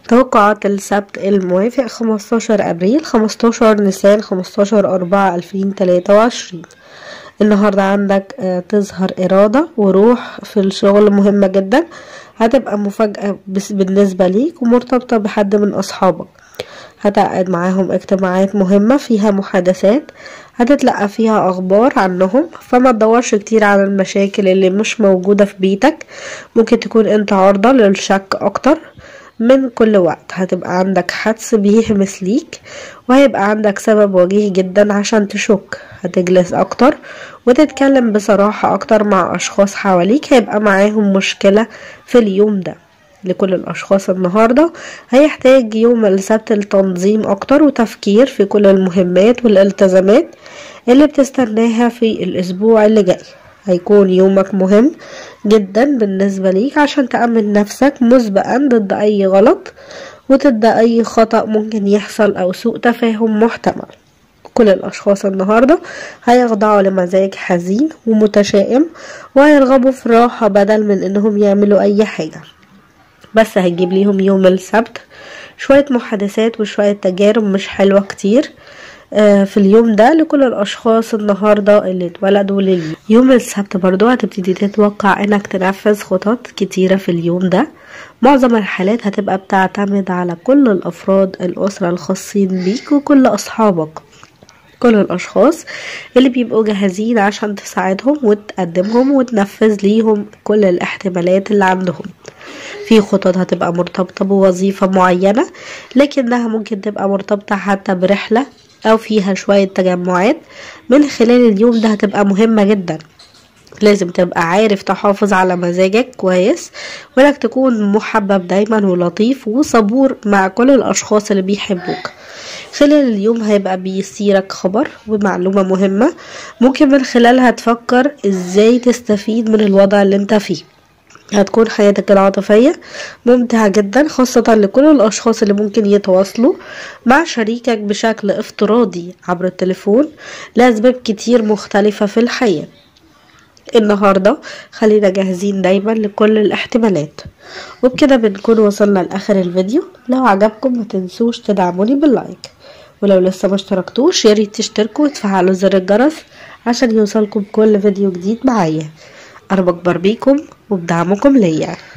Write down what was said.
توقعات السبت الموافق 15 أبريل 15 نيسان 15 أربعة 2023 النهاردة عندك آه، تظهر إرادة وروح في الشغل مهمة جدا هتبقى مفاجأة بس بالنسبة ليك ومرتبطة بحد من أصحابك هتقعد معاهم اجتماعات مهمة فيها محادثات هتتلقى فيها أخبار عنهم فما تدورش كتير على المشاكل اللي مش موجودة في بيتك ممكن تكون انت عرضة للشك أكتر من كل وقت هتبقى عندك حدس بيهمس ليك وهيبقى عندك سبب وجيه جدا عشان تشك هتجلس اكتر وتتكلم بصراحة اكتر مع اشخاص حواليك هيبقى معاهم مشكلة في اليوم ده لكل الاشخاص النهاردة هيحتاج يوم السبت التنظيم اكتر وتفكير في كل المهمات والالتزامات اللي بتستناها في الاسبوع اللي جاي هيكون يومك مهم جدا بالنسبة ليك عشان تأمن نفسك مسبقا ضد أي غلط وضد أي خطأ ممكن يحصل أو سوء تفاهم محتمل كل الأشخاص النهاردة هيخضعوا لمزاج حزين ومتشائم وهيرغبوا في راحة بدل من إنهم يعملوا أي حاجة بس هيجيب ليهم يوم السبت شوية محادثات وشوية تجارب مش حلوة كتير آه، في اليوم ده لكل الاشخاص النهارده اللي اتولدوا لليوم يوم السبت برضو هتبتدي تتوقع انك تنفذ خطط كتيرة في اليوم ده معظم الحالات هتبقى بتعتمد على كل الافراد الاسرة الخاصين بيك وكل اصحابك كل الاشخاص اللي بيبقوا جاهزين عشان تساعدهم وتقدمهم وتنفذ ليهم كل الاحتمالات اللي عندهم في خطط هتبقى مرتبطة بوظيفة معينة لكنها ممكن تبقى مرتبطة حتى برحلة او فيها شوية تجمعات من خلال اليوم ده هتبقى مهمة جدا لازم تبقى عارف تحافظ على مزاجك كويس وانك تكون محبب دايما ولطيف وصبور مع كل الاشخاص اللي بيحبوك خلال اليوم هيبقى بيصيرك خبر ومعلومة مهمة ممكن من خلالها تفكر ازاي تستفيد من الوضع اللي انت فيه هتكون حياتك العاطفية ممتعة جدا خاصة لكل الأشخاص اللي ممكن يتواصلوا مع شريكك بشكل افتراضي عبر التليفون لأسباب كتير مختلفة في الحياة النهاردة خلينا جاهزين دايما لكل الاحتمالات وبكده بنكون وصلنا لآخر الفيديو لو عجبكم ما تنسوش تدعموني باللايك ولو لسه ما اشتركتوش ياريت تشتركوا وتفعلوا زر الجرس عشان يوصلكم كل فيديو جديد معايا انا بكبر بيكم وبدعمكم ليا